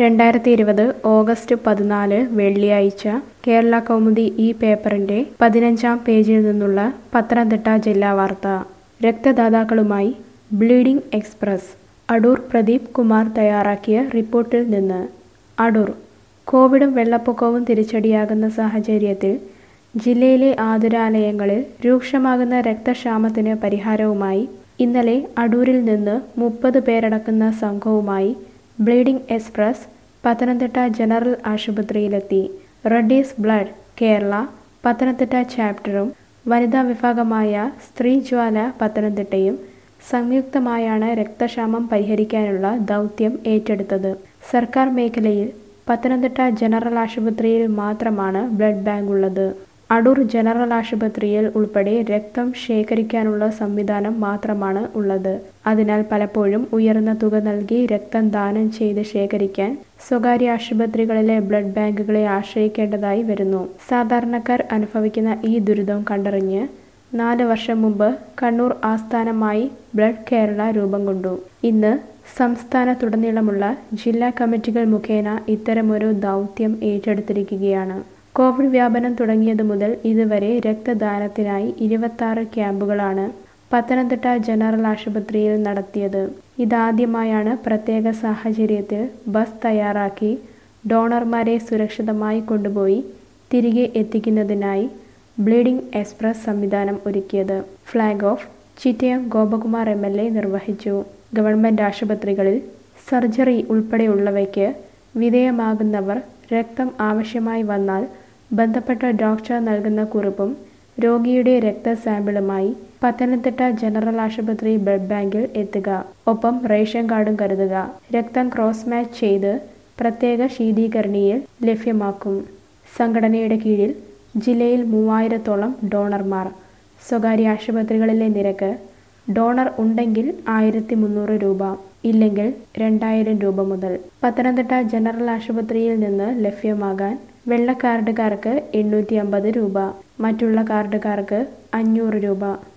രണ്ടായിരത്തി ഇരുപത് ഓഗസ്റ്റ് പതിനാല് വെള്ളിയാഴ്ച കേരള കൗമുദി ഈ പേപ്പറിന്റെ പതിനഞ്ചാം പേജിൽ നിന്നുള്ള പത്തനംതിട്ട ജില്ലാ വാർത്ത രക്തദാതാക്കളുമായി ബ്ലീഡിംഗ് എക്സ്പ്രസ് അടൂർ പ്രദീപ് കുമാർ തയ്യാറാക്കിയ റിപ്പോർട്ടിൽ നിന്ന് അടൂർ കോവിഡും വെള്ളപ്പൊക്കവും തിരിച്ചടിയാകുന്ന സാഹചര്യത്തിൽ ജില്ലയിലെ ആതുരാലയങ്ങളിൽ രൂക്ഷമാകുന്ന രക്തക്ഷാമത്തിന് പരിഹാരവുമായി ഇന്നലെ അടൂരിൽ നിന്ന് മുപ്പത് പേരടക്കുന്ന സംഘവുമായി ബ്ലീഡിംഗ് എക്സ്പ്രസ് പത്തനംതിട്ട ജനറൽ ആശുപത്രിയിലെത്തി റെഡ്ഡീസ് ബ്ലഡ് കേരള പത്തനംതിട്ട ചാപ്റ്ററും വനിതാ വിഭാഗമായ സ്ത്രീജ്വാല പത്തനംതിട്ടയും സംയുക്തമായാണ് രക്തക്ഷാമം പരിഹരിക്കാനുള്ള ദൗത്യം ഏറ്റെടുത്തത് സർക്കാർ മേഖലയിൽ പത്തനംതിട്ട ജനറൽ ആശുപത്രിയിൽ മാത്രമാണ് ബ്ലഡ് ബാങ്ക് ഉള്ളത് അടൂർ ജനറൽ ആശുപത്രിയിൽ ഉൾപ്പെടെ രക്തം ശേഖരിക്കാനുള്ള സംവിധാനം മാത്രമാണ് ഉള്ളത് അതിനാൽ പലപ്പോഴും ഉയർന്ന തുക നൽകി രക്തം ദാനം ചെയ്ത് ശേഖരിക്കാൻ സ്വകാര്യ ആശുപത്രികളിലെ ബ്ലഡ് ബാങ്കുകളെ ആശ്രയിക്കേണ്ടതായി വരുന്നു സാധാരണക്കാർ അനുഭവിക്കുന്ന ഈ ദുരിതം കണ്ടറിഞ്ഞ് നാല് വർഷം മുമ്പ് കണ്ണൂർ ആസ്ഥാനമായി ബ്ലഡ് കേരള രൂപം കൊണ്ടു ഇന്ന് സംസ്ഥാനത്തുടനീളമുള്ള ജില്ലാ കമ്മിറ്റികൾ മുഖേന ഇത്തരമൊരു ദൗത്യം ഏറ്റെടുത്തിരിക്കുകയാണ് കോവിഡ് വ്യാപനം തുടങ്ങിയതു മുതൽ ഇതുവരെ രക്തദാനത്തിനായി ഇരുപത്തി ക്യാമ്പുകളാണ് പത്തനംതിട്ട ജനറൽ ആശുപത്രിയിൽ നടത്തിയത് ഇതാദ്യമായാണ് പ്രത്യേക സാഹചര്യത്തിൽ ബസ് തയ്യാറാക്കി ഡോണർമാരെ സുരക്ഷിതമായി കൊണ്ടുപോയി തിരികെ എത്തിക്കുന്നതിനായി ബ്ലീഡിംഗ് എക്സ്പ്രസ് സംവിധാനം ഒരുക്കിയത് flag off Chittayam Gopakumar M L A നിർവഹിച്ചു ഗവൺമെന്റ് ആശുപത്രികളിൽ സർജറി ഉൾപ്പെടെയുള്ളവയ്ക്ക് വിധേയമാകുന്നവർ രക്തം ആവശ്യമായി വന്നാൽ ബന്ധപ്പെട്ട ഡോക്ടർ നൽകുന്ന കുറിപ്പും രോഗിയുടെ രക്തസാമ്പിളുമായി പത്തനംതിട്ട ജനറൽ ആശുപത്രി ബ്ലഡ് ബാങ്കിൽ എത്തുക ഒപ്പം റേഷൻ കാർഡും കരുതുക രക്തം ക്രോസ് മാച്ച് ചെയ്ത് പ്രത്യേക ശീതീകരണിയിൽ ലഭ്യമാക്കും സംഘടനയുടെ കീഴിൽ ജില്ലയിൽ മൂവായിരത്തോളം ഡോണർമാർ സ്വകാര്യ ആശുപത്രികളിലെ നിരക്ക് ഡോണർ ഉണ്ടെങ്കിൽ ആയിരത്തി മുന്നൂറ് രൂപ ഇല്ലെങ്കിൽ രണ്ടായിരം രൂപ മുതൽ പത്തനംതിട്ട ജനറൽ ആശുപത്രിയിൽ നിന്ന് ലഭ്യമാകാൻ വെള്ള കാർഡുകാർക്ക് എണ്ണൂറ്റി അമ്പത് രൂപ മറ്റുള്ള കാർഡുകാർക്ക് അഞ്ഞൂറ് രൂപ